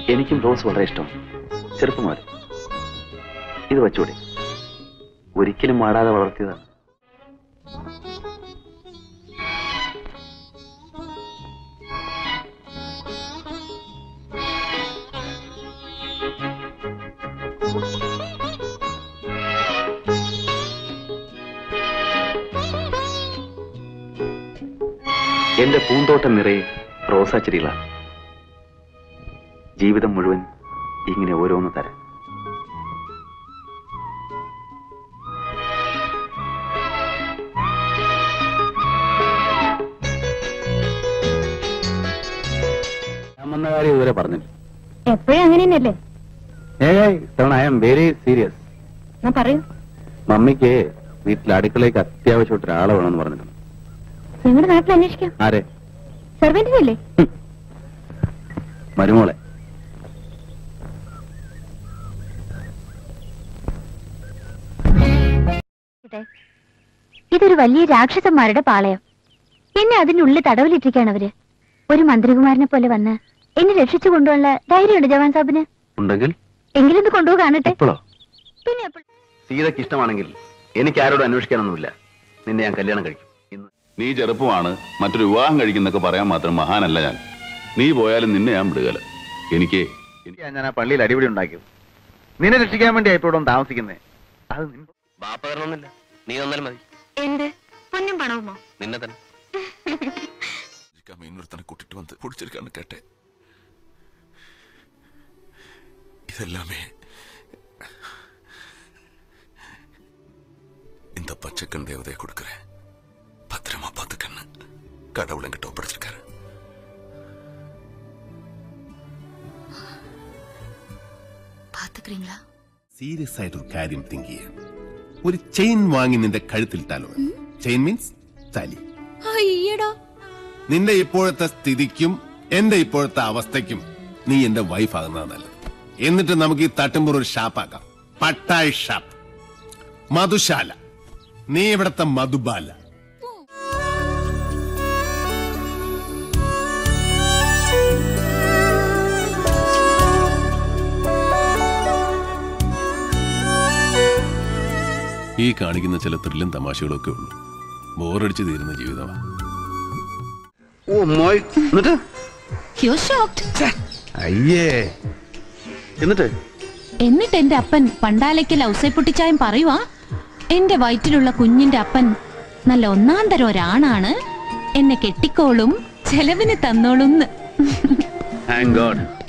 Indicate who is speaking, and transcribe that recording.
Speaker 1: എനിക്കും റോസ് വളരെ ഇഷ്ടമാണ് ചെറുപ്പം മുതൽ ഇത് വച്ചൂടെ ഒരിക്കലും മാടാതെ വളർത്തിയതാണ് എന്റെ പൂന്തോട്ടം നിറയെ റോസാ ചെടികളാണ് ജീവിതം മുഴുവൻ ഇങ്ങനെ ഓരോന്ന് തരാം ഞാൻ വന്ന കാര്യം ഇതുവരെ പറഞ്ഞില്ല
Speaker 2: എപ്പോഴും അങ്ങനെ തന്നെയല്ലേ
Speaker 1: ഏയ് ഇത്തവണ ഐ എം വെരി സീരിയസ്
Speaker 2: ഞാൻ പറയൂ
Speaker 1: മമ്മിക്ക് വീട്ടിൽ അടുക്കളയ്ക്ക് അത്യാവശ്യമായിട്ട് ഒരാളെ വേണമെന്ന് പറഞ്ഞിട്ടുണ്ട്
Speaker 2: നിങ്ങളുടെ നാട്ടിൽ അന്വേഷിക്കാം
Speaker 1: ആരെ
Speaker 2: സെർവന്റിനല്ലേ
Speaker 1: മരുമോളെ
Speaker 2: ഇതൊരു വലിയ രാക്ഷസന്മാരുടെ പാളയം എന്നെ അതിനുള്ളിൽ തടവിലിട്ടിരിക്കുകയാണ് അവര് ഒരു മന്ത്രികുമാരനെ പോലെ വന്ന് എന്നെ രക്ഷിച്ചു കൊണ്ടുപോകാനുള്ള ധൈര്യമുണ്ട് ജവാൻ സാബിന്
Speaker 1: ഉണ്ടെങ്കിൽ
Speaker 2: എങ്കിലും ഇത് കൊണ്ടുപോയി കാണട്ടെ
Speaker 1: എപ്പോഴോ
Speaker 2: പിന്നെ എപ്പോൾ
Speaker 1: സീതയ്ക്ക് ഇഷ്ടമാണെങ്കിൽ എനിക്ക് ആരോടും അന്വേഷിക്കാനൊന്നുമില്ല നിന്നെ ഞാൻ കല്യാണം കഴിക്കും ഇന്ന്
Speaker 3: നീ ചെറുപ്പമാണ് മറ്റൊരു വിവാഹം കഴിക്കുന്നൊക്കെ പറയാൻ മാത്രം മഹാനല്ല ഞാൻ നീ പോയാലും നിന്നെ ഞാൻ വിടുകല എനിക്ക്
Speaker 1: എനിക്ക് ഞാൻ ആ പള്ളിയിൽ അടിപിടി ഉണ്ടാക്കിയത് നിന്നെ രക്ഷിക്കാൻ വേണ്ടി ഇപ്പൊ ഇവിടെ താമസിക്കുന്നേ അത് നിൻ-
Speaker 4: ബാപ്പ തരണമെന്നില്ല നീ തന്നാലും മതി
Speaker 2: എന്ത് പൊന്നും പണവുമോ
Speaker 4: നിന്നെ തന്നെ
Speaker 3: இன்னொருத்தனை கூட்டிட்டு வந்து பிடிச்சிருக்கான்னு கேட்டேன் இதெல்லாமே இந்த பச்சைக்கண் தேவதையை கொடுக்கிறேன் பத்திரமா பார்த்துக்கன்னு கடவுள் என்கிட்ட ஒப்படைச்சிருக்காரு
Speaker 2: പാത്തുக்கிறீங்களா
Speaker 5: സീരിയസ് ആയിട്ടൊരു കാര്യം തിങ്ക് ചെയ്യാം ഒരു ചെയിൻ വാങ്ങി നിന്റെ കഴുത്തിലിട്ടാലോ ചെയിൻ മീൻസ് താലി
Speaker 2: അയ്യടാ
Speaker 5: നിന്റെ ഇപ്പോഴത്തെ സ്ഥിതിക്കും എന്റെ ഇപ്പോഴത്തെ അവസ്ഥയ്ക്കും നീ എന്റെ വൈഫ് ആകുന്നതാണ് നല്ലത് എന്നിട്ട് നമുക്ക് ഈ തട്ടുമ്പുറ ഒരു ഷാപ്പാക്കാം പട്ടായ് ഷാപ്പ് മധുശാല നീ ഇവിടത്തെ മധുബാല ഈ കാണിക്കുന്ന ചില ത്രില്ലും തമാശകളൊക്കെ ഉള്ളൂ ബോറടിച്ച് തീരുന്ന ജീവിതമാണ്
Speaker 1: ഓ മോയ് എന്നിട്ട്
Speaker 6: യു ഷോക്ഡ്
Speaker 1: അയ്യേ എന്നിട്ട്
Speaker 6: എന്നിട്ട് എന്റെ അപ്പൻ പണ്ടാലയ്ക്കൽ ഔസൈപ്പൊട്ടിച്ചായം പറയുവാ എന്റെ വയറ്റിലുള്ള കുഞ്ഞിന്റെ അപ്പൻ നല്ല ഒന്നാം തരം ഒരാണാണ് എന്നെ കെട്ടിക്കോളും ചെലവിന് തന്നോളും
Speaker 1: താങ്ക് ഗോഡ്